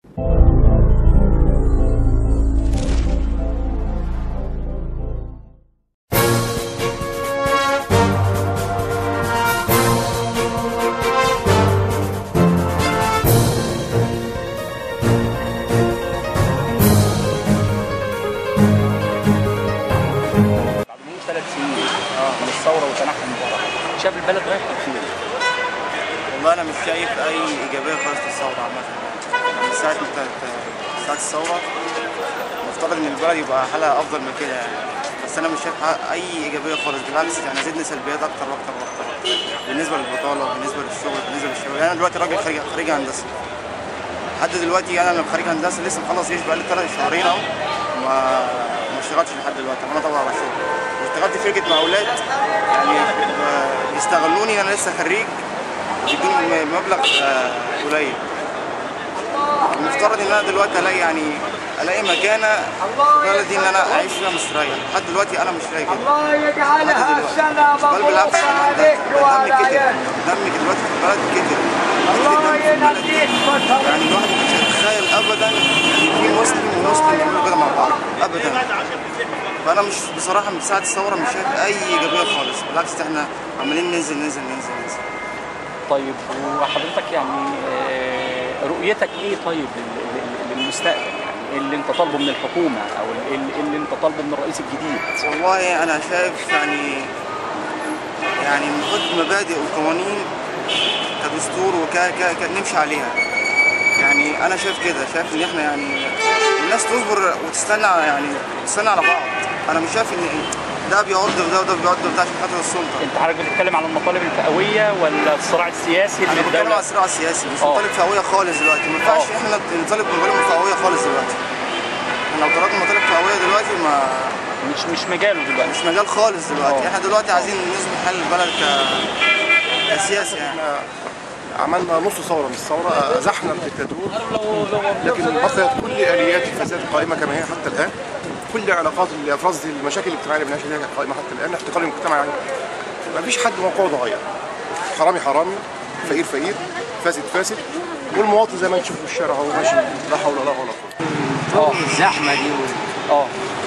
بعد ثلاث سنين من الثوره وتنحي مبارك شايف البلد رايحه فين؟ والله انا مش شايف اي ايجابيه خالص للثوره عامه من ساعه ما كانت ساعه الثوره مفترض ان البلد يبقى حالها افضل من كده يعني بس انا مش شايف ح- اي ايجابيه خالص بالعكس يعني زدنا سلبيات اكتر واكتر واكتر بالنسبه للبطاله بالنسبه للشغل بالنسبه للشغل يعني انا دلوقتي راجل خريج خريج هندسه لحد دلوقتي انا لما خريج هندسه لسه مخلص جيش بقالي ثلاث شهرين اهو ما ما اشتغلتش لحد دلوقتي انا طبعا على شغل واشتغلت في شركه مقاولات يعني ب- بيستغلوني انا لسه خريج بدون مبلغ آه، قليل المفترض ان انا دلوقتي الاقي يعني الاقي مكانه في بلدي ان انا اعيش فيها مستريح لحد دلوقتي انا مش لاقي كده الله يجعلها سنة بل بالعكس مبروكة ده- عليك ده دمي وعلى كتر عيالك دمي دلوقتي في البلد كتر الله كتر دم في البلد. ينجيك بطل يعني الواحد ما كانش يتخيل ابدا ان في مسلم ومسلم يعملوا كده مع بعض ابدا فانا مش بصراحه من ساعه الثوره مش شايف اي ايجابيه خالص بالعكس احنا عمالين ننزل ننزل ننزل ننزل طيب وحضرتك يعني آه، رؤيتك ايه طيب لل- لل- للمستقبل يعني إيه اللي انت طالبه من الحكومه او ال- ال- اللي انت طالبه من الرئيس الجديد والله انا شايف يعني يعني نحط مبادئ وقوانين كدستور وك ك... ك... نمشي عليها يعني انا شايف كده شايف ان احنا يعني الناس تصبر وتستنى يعني تستنى على بعض انا مش شايف ان ده بيعض وده وده بيعض وده عشان خاطر السلطه انت حضرتك بتتكلم على المطالب الفئويه ولا الصراع السياسي انا اللي بتكلم على الدوله الصراع السياسي مش آه. مطالب فئويه خالص دلوقتي ما ينفعش آه. احنا نطالب بمطالب فئويه خالص دلوقتي احنا لو طلبنا مطالب فئويه دلوقتي ما مش مش مجاله دلوقتي مش مجال خالص دلوقتي آه. احنا دلوقتي عايزين نظبط حل البلد ك كسياسي يعني عملنا نص ثوره من الثوره ازحنا الدكتاتور لكن بقيت كل اليات الفساد قائمه كما هي حتى الان كل علاقات الافراز دي المشاكل الاجتماعيه اللي بنعيش فيها قائمه حتى الان احتقار المجتمع يعني ما فيش حد موقعه اتغير حرامي حرامي فقير فقير فاسد فاسد والمواطن زي ما نشوف في الشارع هو ماشي لا حول ولا قوه الا بالله الزحمه دي اه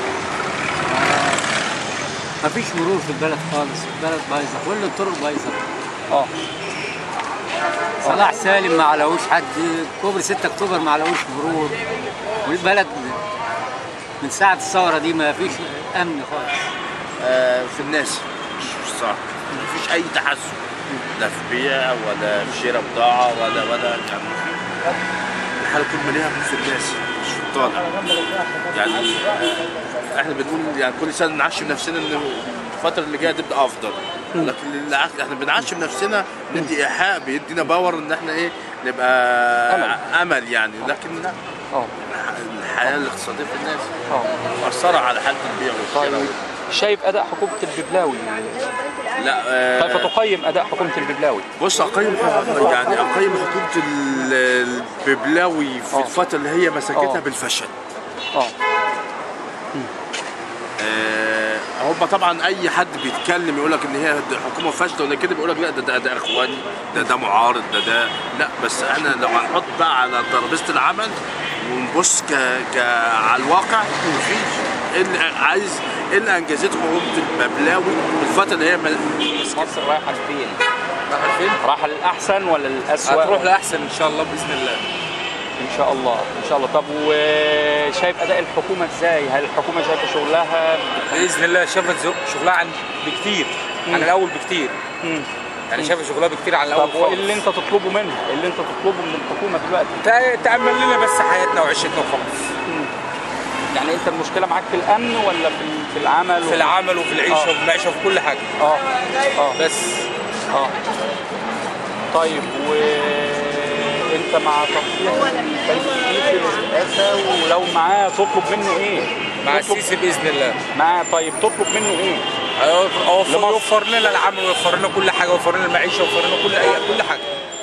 مفيش مرور في البلد خالص البلد بايظه كل الطرق بايظه اه صلاح سالم ما علوش حد كوبري 6 اكتوبر ما علوش مرور والبلد من ساعه الثوره دي ما فيش امن خالص آه، في الناس مش في الصعب مفيش اي تحسن لا في بيع ولا في شراء بضاعه ولا ولا يعني الحاله كل مليها في الناس مش في الطالع يعني احنا بنقول يعني كل سنه نعشم نفسنا ان الفتره اللي جايه تبقى افضل لكن العكس احنا بنعشم نفسنا ندي ايحاء بيدينا باور ان احنا ايه نبقى أمل. امل يعني لكن لا اه الحياه الاقتصاديه في الناس اه مأثرة على حالة البيع والشراء طيب شايف اداء حكومه الببلاوي لا آه، كيف تقيم اداء حكومه الببلاوي بص اقيم يعني اقيم حكومه ال- الببلاوي في آه. الفتره اللي هي مسكتها آه. بالفشل اه آه، هم طبعا اي حد بيتكلم يقول لك ان هي حكومه فاشله ولا كده بيقول لك لا ده ده, ده اخواني ده ده معارض ده ده لا بس احنا لو هنحط بقى على ترابيزه العمل ونبص ك, ك على الواقع مفيش إيه اللي عايز ايه اللي انجزته حكومه الببلاوي في الفتره اللي هي مصر رايحه لفين؟ رايحه فين؟ رايحه للاحسن ولا للاسوء؟ هتروح لاحسن ان شاء الله باذن الله ان شاء الله ان شاء الله طب وشايف اداء الحكومه ازاي؟ هل الحكومه شايفه شغلها باذن الله شافت زو- شغلها عن بكتير عن الاول بكتير مم. يعني شافت شغلها بكتير عن الاول طب وايه اللي انت تطلبه منها؟ إيه اللي انت تطلبه من الحكومه دلوقتي؟ تع- تامل لنا بس حياتنا وعيشتنا وخلاص يعني انت المشكله معاك في الامن ولا في في العمل في العمل وفي العيشه آه. وفي المعيشه وفي كل حاجه اه اه بس اه طيب وانت مع تصريح السيد السيسي للرئاسه ولو معاه تطلب منه ايه؟ مع تطلب- السيسي باذن الله معاه طيب تطلب منه ايه؟ هيوفر- لمصر. يوفر لنا العمل ويوفر لنا كل حاجه ويوفر لنا المعيشه ويوفر لنا كل اي كل حاجه